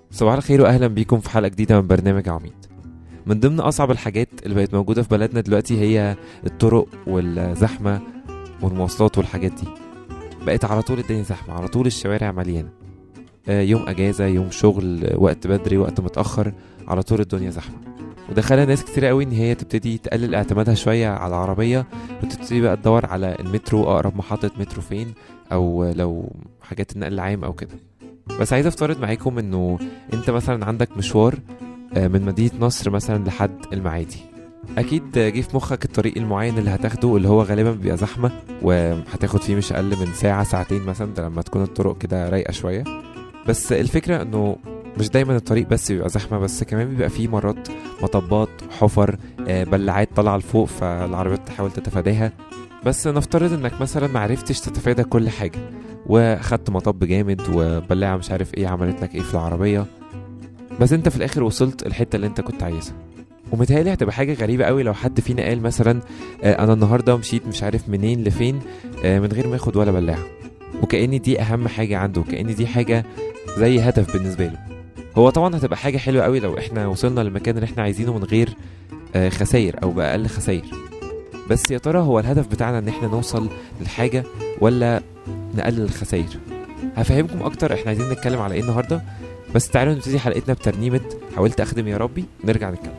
صباح الخير واهلا بيكم في حلقه جديده من برنامج عميد من ضمن اصعب الحاجات اللي بقت موجوده في بلدنا دلوقتي هي الطرق والزحمه والمواصلات والحاجات دي بقت على طول الدنيا زحمه على طول الشوارع مليانه آه، يوم اجازه يوم شغل آه، وقت بدري وقت متاخر على طول الدنيا زحمه وده خلى ناس كتير قوي ان هي تبتدي تقلل اعتمادها شويه على العربيه وتبتدي بقى تدور على المترو اقرب محطه مترو فين او لو حاجات النقل العام او كده بس عايز افترض معاكم انه انت مثلا عندك مشوار آه، من مدينة نصر مثلا لحد المعادي اكيد جه في مخك الطريق المعين اللي هتاخده اللي هو غالبا بيبقى زحمة وهتاخد فيه مش اقل من ساعة ساعتين مثلا ده لما تكون الطرق كده رايقة شوية بس الفكرة انه مش دايما الطريق بس بيبقى زحمة بس كمان بيبقى فيه مرات مطبات حفر آه، بلعات طالعة لفوق فالعربيات تحاول تتفاداها بس نفترض انك مثلا معرفتش تتفادى كل حاجة وخدت مطب جامد وبلاعة مش عارف ايه عملت لك ايه في العربية بس انت في الاخر وصلت الحتة اللي انت كنت عايزها ومتهيألي هتبقى حاجة غريبة قوي لو حد فينا قال مثلا آه، انا النهاردة مشيت مش عارف منين لفين آه، من غير ما ياخد ولا بلاعة وكأن دي اهم حاجة عنده وكأن دي حاجة زي هدف بالنسبة له هو طبعا هتبقى حاجة حلوة قوي لو احنا وصلنا للمكان اللي احنا عايزينه من غير آه، خساير او بأقل خساير بس يا ترى هو الهدف بتاعنا ان احنا نوصل للحاجة ولا نقلل الخساير هفهمكم اكتر احنا عايزين نتكلم على ايه النهارده بس تعالوا نبتدي حلقتنا بترنيمه حاولت اخدم يا ربي نرجع نتكلم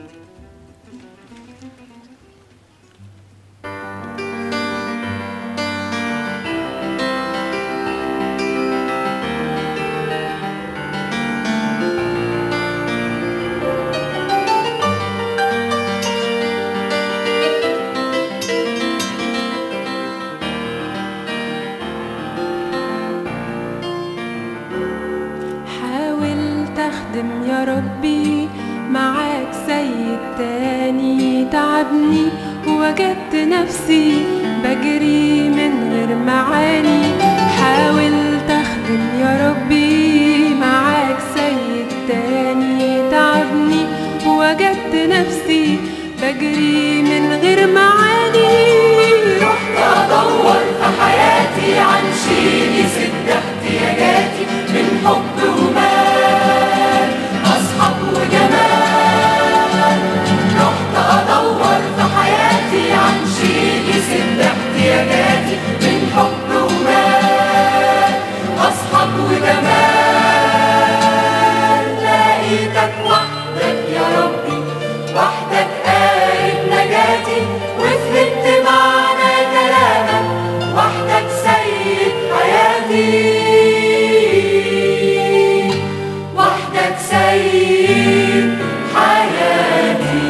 حاولت اخدم يا ربي معاك سيد تاني تعبني ووجدت نفسي بجري من غير معاني حاولت اخدم يا ربي معاك سيد تاني تعبني ووجدت نفسي بجري من غير معاني رحت ادور في حياتي عن شيء يسد احتياجاتي من حب ومال أصحاب وجمال رحت أدور في حياتي عن شيء يسد احتياجاتي من حب ومال أصحاب وجمال لقيتك وحدك يا ربي وحدك قارب نجاتي وفهمت معنى كلامك وحدك سيد حياتي وحدك سيد حياتي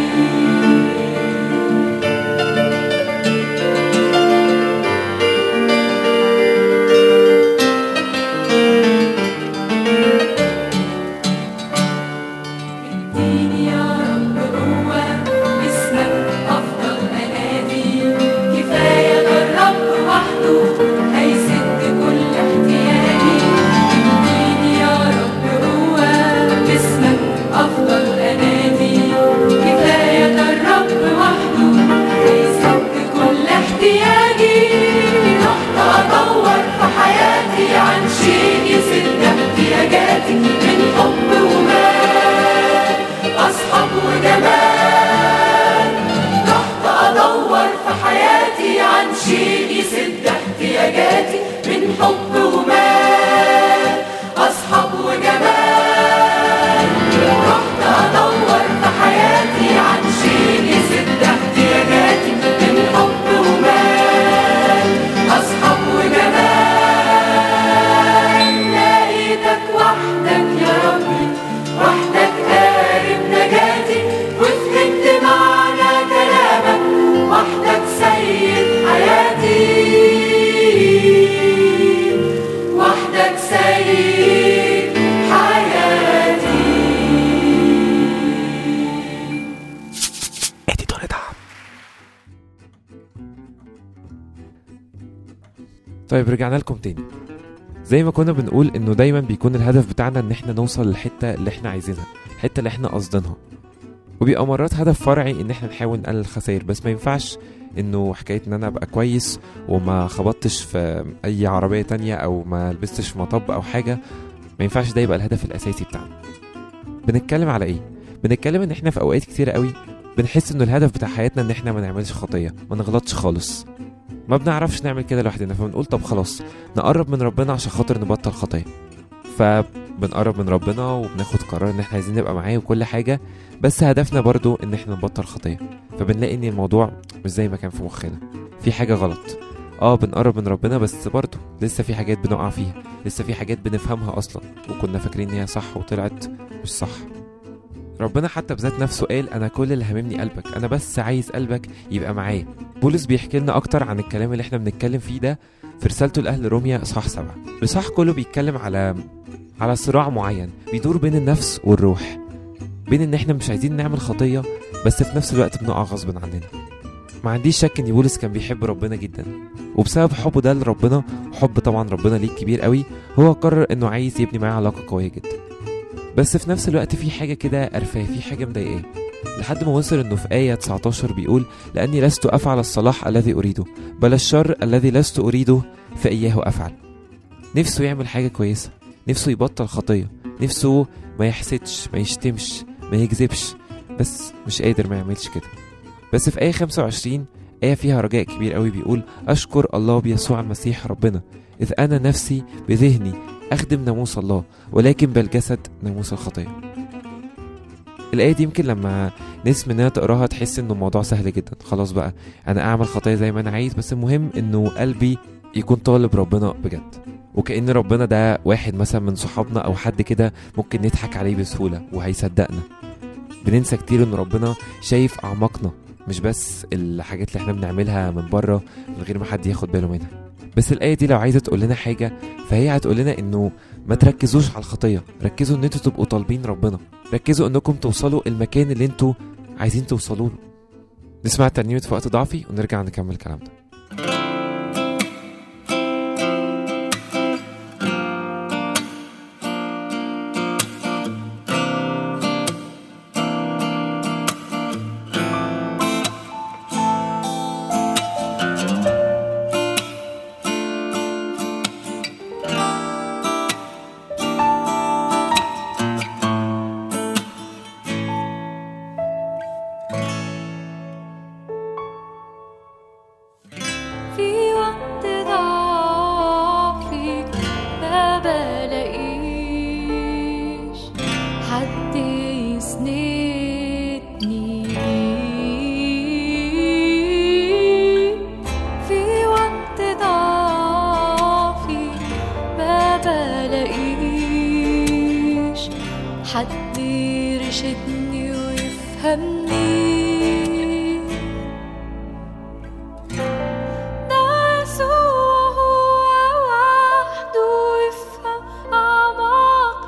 اديني يا رب قوة اسمك أفضل أنادي كفاية ده الرب وحده هيسد كل احتياجي اديني يا رب قوة اسمك أفضل أنادي كفاية ده الرب وحده هيسد كل احتياجي رحت أدور في حياتي عن شيء يسد احتياجاتي من حب ومال أصحاب وجمال رحت أدور في حياتي عن شيء يسد احتياجاتي من حب ومال أصحاب وجمال رحت أدور في حياتي عن شيء يسد احتياجاتي من حب ومال أصحاب وجمال لقيتك وحدك يا ربي وحدك قارب نجاتي وفهمت معنى كلامك وحدك سيد حياتي وحدك سيد حياتي طيب رجعنا لكم تاني زي ما كنا بنقول انه دايما بيكون الهدف بتاعنا ان احنا نوصل للحته اللي احنا عايزينها الحته اللي احنا قصدينها وبيبقى مرات هدف فرعي ان احنا نحاول نقلل الخسائر بس ما ينفعش انه حكايه ان انا ابقى كويس وما خبطتش في اي عربيه تانية او ما لبستش في مطب او حاجه ما ينفعش ده يبقى الهدف الاساسي بتاعنا بنتكلم على ايه بنتكلم ان احنا في اوقات كتير قوي بنحس ان الهدف بتاع حياتنا ان احنا ما نعملش خطيه ما نغلطش خالص ما بنعرفش نعمل كده لوحدنا فبنقول طب خلاص نقرب من ربنا عشان خاطر نبطل خطيه فبنقرب من ربنا وبناخد قرار ان احنا عايزين نبقى معاه وكل حاجه بس هدفنا برضو ان احنا نبطل خطيه فبنلاقي ان الموضوع مش زي ما كان في مخنا في حاجه غلط اه بنقرب من ربنا بس برضو لسه في حاجات بنقع فيها لسه في حاجات بنفهمها اصلا وكنا فاكرين ان هي صح وطلعت مش صح ربنا حتى بذات نفسه قال انا كل اللي هاممني قلبك انا بس عايز قلبك يبقى معايا بولس بيحكي لنا اكتر عن الكلام اللي احنا بنتكلم فيه ده في رسالته لاهل روميا اصحاح سبعة الاصحاح كله بيتكلم على على صراع معين بيدور بين النفس والروح بين ان احنا مش عايزين نعمل خطيه بس في نفس الوقت بنقع غصب عننا ما عنديش شك ان بولس كان بيحب ربنا جدا وبسبب حبه ده لربنا حب طبعا ربنا ليك كبير قوي هو قرر انه عايز يبني معاه علاقه قويه جدا بس في نفس الوقت في حاجه كده قرفاه في حاجه مضايقاه لحد ما وصل انه في آية 19 بيقول لأني لست أفعل الصلاح الذي أريده بل الشر الذي لست أريده فإياه أفعل نفسه يعمل حاجة كويسة نفسه يبطل خطية نفسه ما يحسدش ما يشتمش ما يكذبش بس مش قادر ما يعملش كده بس في آية 25 آية فيها رجاء كبير قوي بيقول أشكر الله بيسوع المسيح ربنا إذ أنا نفسي بذهني أخدم ناموس الله ولكن بالجسد ناموس الخطية الآية دي يمكن لما ناس مننا تقراها تحس إنه الموضوع سهل جدا خلاص بقى أنا أعمل خطايا زي ما أنا عايز بس المهم إنه قلبي يكون طالب ربنا بجد وكأن ربنا ده واحد مثلا من صحابنا أو حد كده ممكن نضحك عليه بسهولة وهيصدقنا بننسى كتير إن ربنا شايف أعماقنا مش بس الحاجات اللي احنا بنعملها من بره من غير ما حد ياخد باله منها بس الآية دي لو عايزة تقول لنا حاجة فهي هتقول لنا إنه ما تركزوش على الخطية ركزوا إن انتوا تبقوا طالبين ربنا ركزوا إنكم توصلوا المكان اللي انتوا عايزين توصلوا له نسمع ترنيمة في وقت ضعفي ونرجع نكمل كلامنا في وقت ضعفي ما بلاقيش حد يسندني في وقت ضعفي ما بلاقيش حد يرشدني ويفهمني ده يسوع هو وحده يفهم أعماق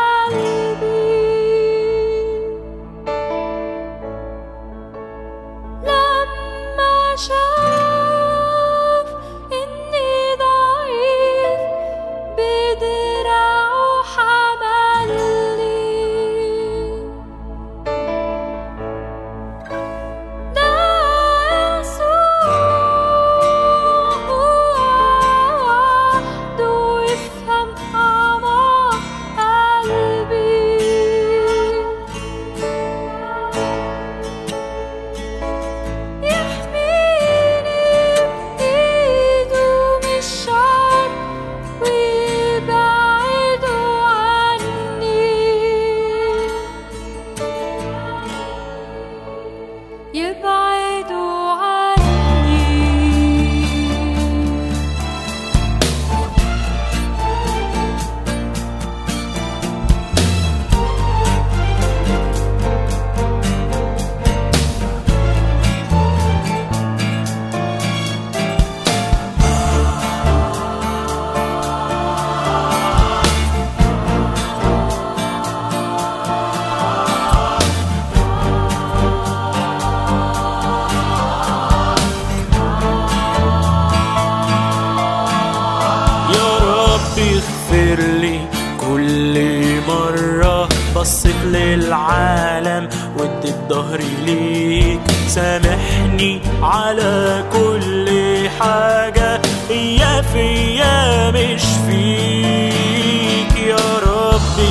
قلبي لما شاف إني ضعيف بدراعه حملني ده يسوع وحده يفهم أعماق قلبي يحميني بإيده من الشر ويبعده عني يبعدوا عني يا رب اغفر لي كل مرة بصيت للعالم واديت ظهري ليك سامحني على كل حاجة هي فيا مش فيك يا رب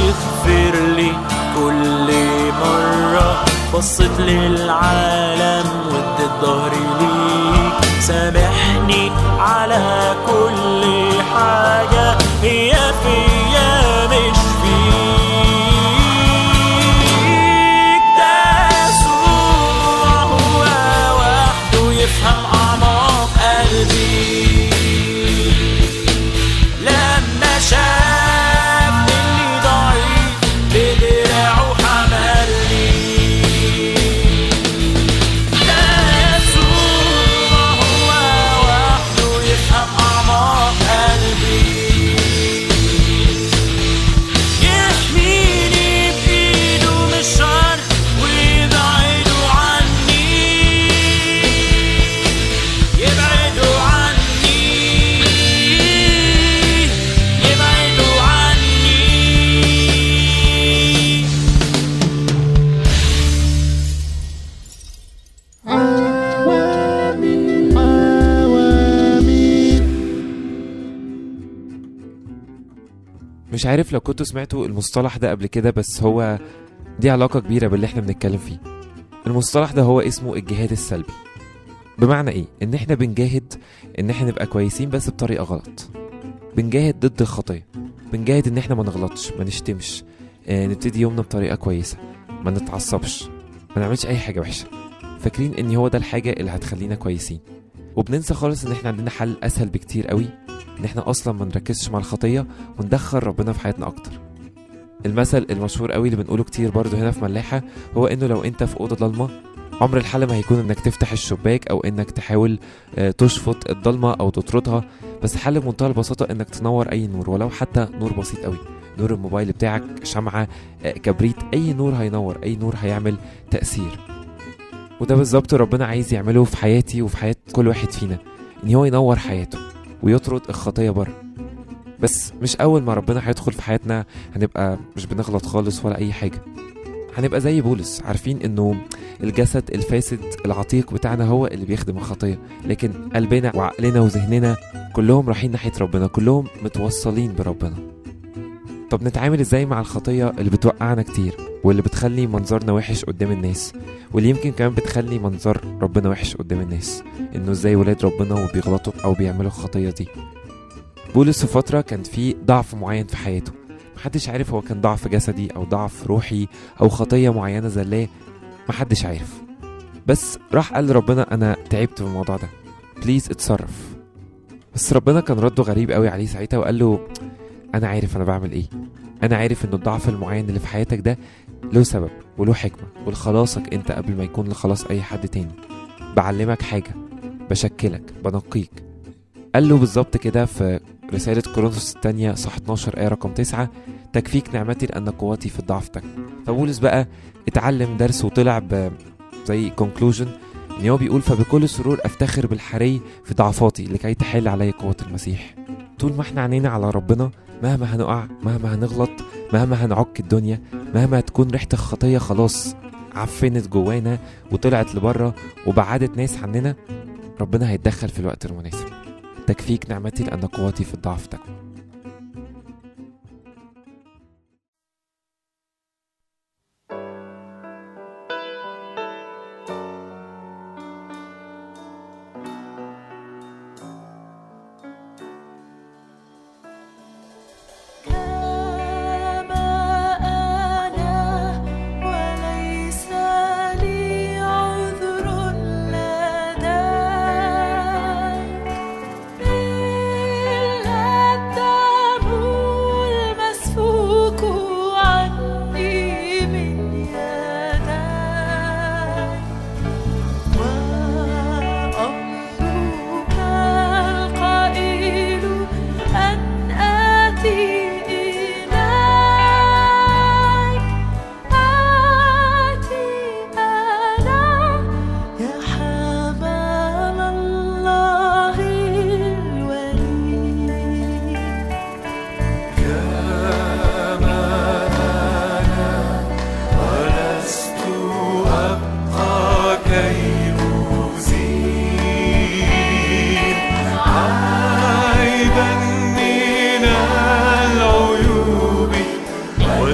اغفر لي كل مرة بصيت للعالم واديت ظهري ليك سامحني على كل حاجة هي فيا مش فيك ده يسوع هو وحده يفهم أعماق قلبي لما شاف اني ضعيف بدراعه حملني ده يسوع هو وحده يفهم اعماق قلبي يحميني بايده من الشر ويبعده عني يبعدوا عني يبعدوا عني مش عارف لو كنتوا سمعتوا المصطلح ده قبل كده بس هو دي علاقة كبيرة باللي احنا بنتكلم فيه المصطلح ده هو اسمه الجهاد السلبي بمعنى ايه ان احنا بنجاهد ان احنا نبقى كويسين بس بطريقة غلط بنجاهد ضد الخطية بنجاهد ان احنا ما نغلطش ما نشتمش آه نبتدي يومنا بطريقة كويسة ما نتعصبش ما نعملش اي حاجة وحشة فاكرين ان هو ده الحاجة اللي هتخلينا كويسين وبننسى خالص ان احنا عندنا حل اسهل بكتير قوي ان احنا اصلا ما نركزش مع الخطية وندخل ربنا في حياتنا اكتر المثل المشهور قوي اللي بنقوله كتير برضه هنا في ملاحة هو انه لو انت في اوضه ضلمه عمر الحل ما هيكون انك تفتح الشباك او انك تحاول آه، تشفط الضلمه او تطردها بس حل بمنتهى البساطه انك تنور اي نور ولو حتى نور بسيط قوي نور الموبايل بتاعك شمعه آه، كبريت اي نور هينور اي نور هيعمل تاثير وده بالظبط ربنا عايز يعمله في حياتي وفي حياه كل واحد فينا ان هو ينور حياته ويطرد الخطيه بره بس مش اول ما ربنا هيدخل في حياتنا هنبقى مش بنغلط خالص ولا اي حاجه هنبقى زي بولس عارفين انه الجسد الفاسد العتيق بتاعنا هو اللي بيخدم الخطيه لكن قلبنا وعقلنا وذهننا كلهم رايحين ناحيه ربنا كلهم متوصلين بربنا طب نتعامل ازاي مع الخطيه اللي بتوقعنا كتير واللي بتخلي منظرنا وحش قدام الناس واللي يمكن كمان بتخلي منظر ربنا وحش قدام الناس انه ازاي ولاد ربنا وبيغلطوا او بيعملوا الخطيه دي بولس في فتره كان في ضعف معين في حياته محدش عارف هو كان ضعف جسدي او ضعف روحي او خطيه معينه زلاه محدش عارف بس راح قال لربنا انا تعبت في الموضوع ده بليز اتصرف بس ربنا كان رده غريب قوي عليه ساعتها وقال له انا عارف انا بعمل ايه انا عارف ان الضعف المعين اللي في حياتك ده له سبب وله حكمه ولخلاصك انت قبل ما يكون لخلاص اي حد تاني بعلمك حاجه بشكلك بنقيك قال له بالظبط كده في رسالة كورنثوس الثانية صح 12 آية رقم 9 تكفيك نعمتي لأن قوتي في الضعف تكمن فبولس بقى اتعلم درس وطلع ب زي كونكلوجن ان هو بيقول فبكل سرور افتخر بالحري في ضعفاتي لكي تحل علي قوة المسيح طول ما احنا عينينا على ربنا مهما هنقع مهما هنغلط مهما هنعك الدنيا مهما هتكون ريحة الخطية خلاص عفنت جوانا وطلعت لبره وبعدت ناس عننا ربنا هيتدخل في الوقت المناسب تكفيك نعمتي لأن قوتي في الضعف تكمن كما أنا وليس لي عذر لديك إلا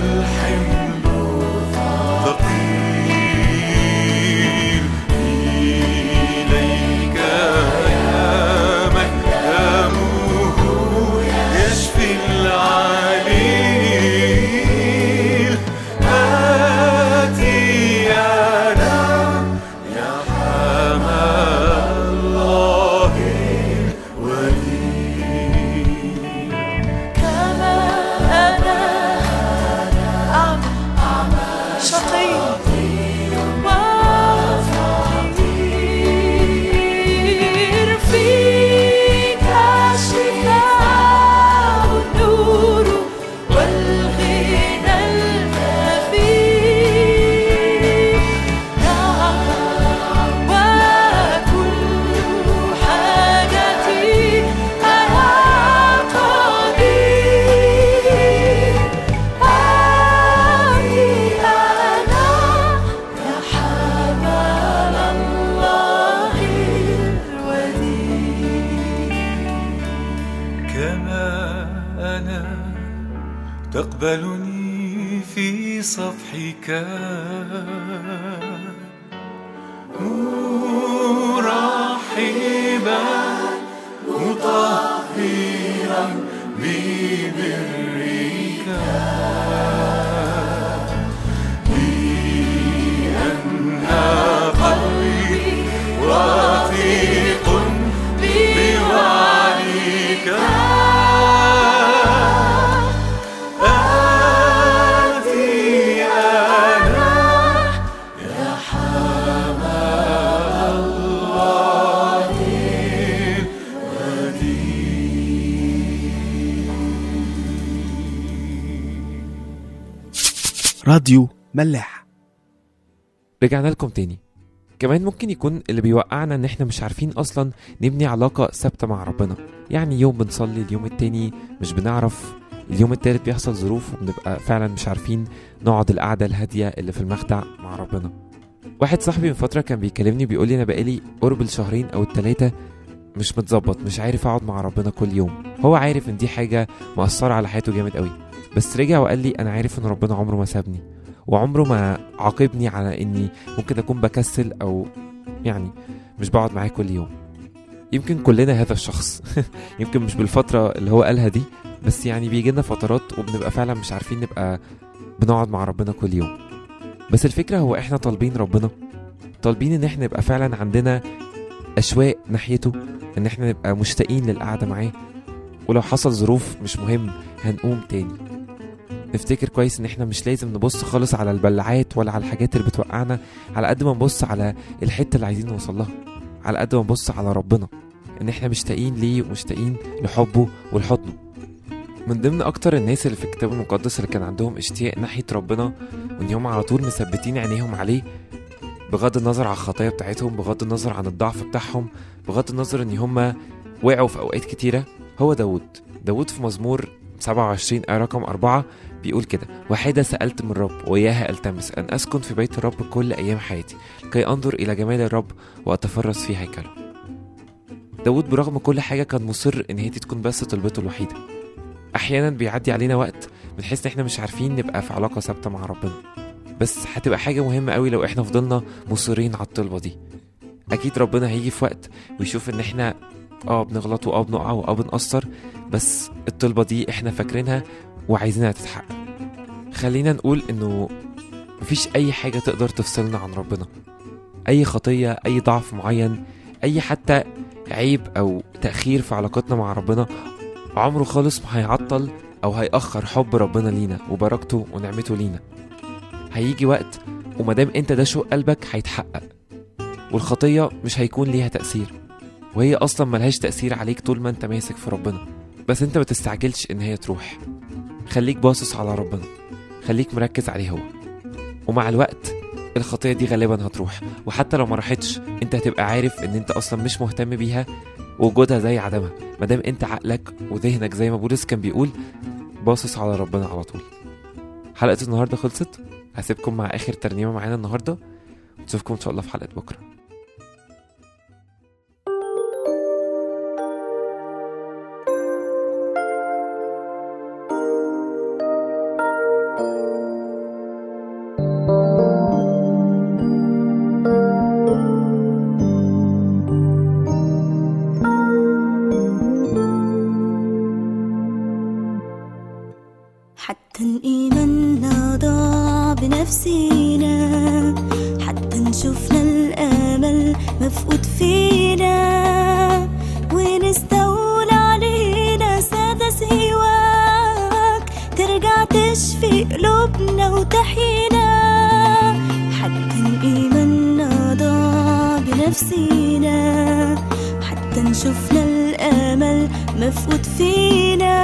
والحمل ثقيل إليك يا من دمه يشفي العليل آتي أنا يا حمل الله الوديع كما أنا أعمى شقي وفقير فيك الشفاء النور والغنى الكثير نعم وكل حاجتي أنا قدير هذه أنا يا حمل الله الوديع كما أنا تقبلني في صفحك مرحبا مطهرا ببرك لأن قلبي واثق بوعدك آتي أنا يا حمل الله راديو ملاح رجعنا لكم تاني كمان ممكن يكون اللي بيوقعنا ان احنا مش عارفين اصلا نبني علاقة ثابتة مع ربنا يعني يوم بنصلي اليوم التاني مش بنعرف اليوم التالت بيحصل ظروف وبنبقى فعلا مش عارفين نقعد القعدة الهادية اللي في المخدع مع ربنا واحد صاحبي من فترة كان بيكلمني بيقول لي انا بقالي قرب الشهرين او التلاتة مش متظبط مش عارف اقعد مع ربنا كل يوم هو عارف ان دي حاجة مأثرة على حياته جامد قوي بس رجع وقال لي انا عارف ان ربنا عمره ما سابني وعمره ما عاقبني على اني ممكن اكون بكسل او يعني مش بقعد معاه كل يوم يمكن كلنا هذا الشخص يمكن مش بالفترة اللي هو قالها دي بس يعني بيجي لنا فترات وبنبقى فعلا مش عارفين نبقى بنقعد مع ربنا كل يوم بس الفكرة هو احنا طالبين ربنا طالبين ان احنا نبقى فعلا عندنا اشواق ناحيته ان احنا نبقى مشتاقين للقعدة معاه ولو حصل ظروف مش مهم هنقوم تاني نفتكر كويس ان احنا مش لازم نبص خالص على البلعات ولا على الحاجات اللي بتوقعنا على قد ما نبص على الحته اللي عايزين نوصل لها على قد ما نبص على ربنا ان احنا مشتاقين ليه ومشتاقين لحبه ولحضنه من ضمن اكتر الناس اللي في الكتاب المقدس اللي كان عندهم اشتياق ناحيه ربنا وان هم على طول مثبتين عينيهم عليه بغض النظر عن الخطايا بتاعتهم بغض النظر عن الضعف بتاعهم بغض النظر ان هم وقعوا في اوقات كتيره هو داود داود في مزمور 27 آية رقم أربعة بيقول كده واحدة سألت من الرب وإياها ألتمس أن أسكن في بيت الرب كل أيام حياتي كي أنظر إلى جمال الرب وأتفرس في هيكله داود برغم كل حاجة كان مصر إن هي دي تكون بس طلبته الوحيدة أحيانا بيعدي علينا وقت بنحس إن إحنا مش عارفين نبقى في علاقة ثابتة مع ربنا بس هتبقى حاجة مهمة قوي لو إحنا فضلنا مصرين على الطلبة دي أكيد ربنا هيجي في وقت ويشوف إن إحنا اه بنغلط واه بنقع واه بنقصر بس الطلبة دي احنا فاكرينها وعايزينها تتحقق خلينا نقول انه مفيش اي حاجة تقدر تفصلنا عن ربنا اي خطية اي ضعف معين اي حتى عيب او تأخير في علاقتنا مع ربنا عمره خالص ما هيعطل او هيأخر حب ربنا لينا وبركته ونعمته لينا هيجي وقت ومادام انت ده شوق قلبك هيتحقق والخطية مش هيكون ليها تأثير وهي اصلا ملهاش تأثير عليك طول ما انت ماسك في ربنا بس انت ما تستعجلش ان هي تروح خليك باصص على ربنا خليك مركز عليه هو ومع الوقت الخطية دي غالبا هتروح وحتى لو ما راحتش انت هتبقى عارف ان انت اصلا مش مهتم بيها وجودها زي عدمها مادام انت عقلك وذهنك زي ما بولس كان بيقول باصص على ربنا على طول حلقة النهاردة خلصت هسيبكم مع اخر ترنيمة معانا النهاردة نشوفكم ان شاء الله في حلقة بكرة إيماننا ضاع بنفسينا حتى نشوفنا الأمل مفقود فينا ونستولى علينا سادة سواك ترجع تشفي قلوبنا وتحيينا حتى إيماننا ضاع بنفسينا حتى نشوفنا الأمل مفقود فينا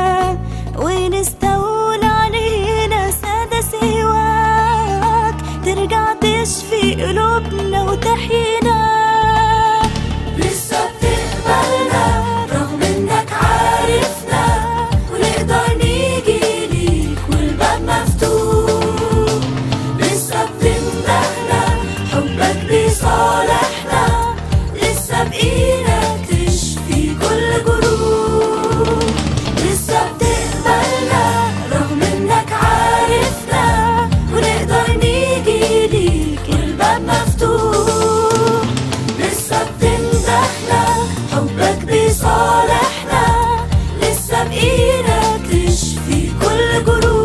ونستولى علينا سادة سواك ترجع تشفي قلوبنا وتحيينا لسه بتقبلنا رغم انك عارفنا ونقدر نيجي ليك والباب مفتوح لسه بتمدحنا حبك بيصالحنا لسه بإيدك تشفي كل جروح لسه بتقبلنا رغم انك عارفنا ونقدر نيجي ليك الباب مفتوح لسه بتمدحنا حبك بيصالحنا لسه بإيدك تشفي كل جروح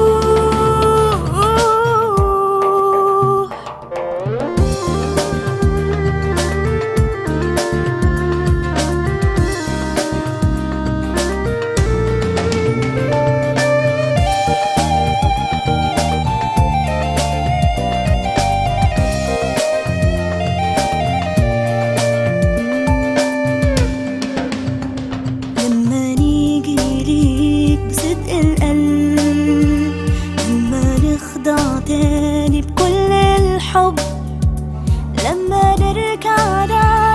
لما نيجي ليك بصدق القلب لما نخضع تاني بكل الحب لما نرجع على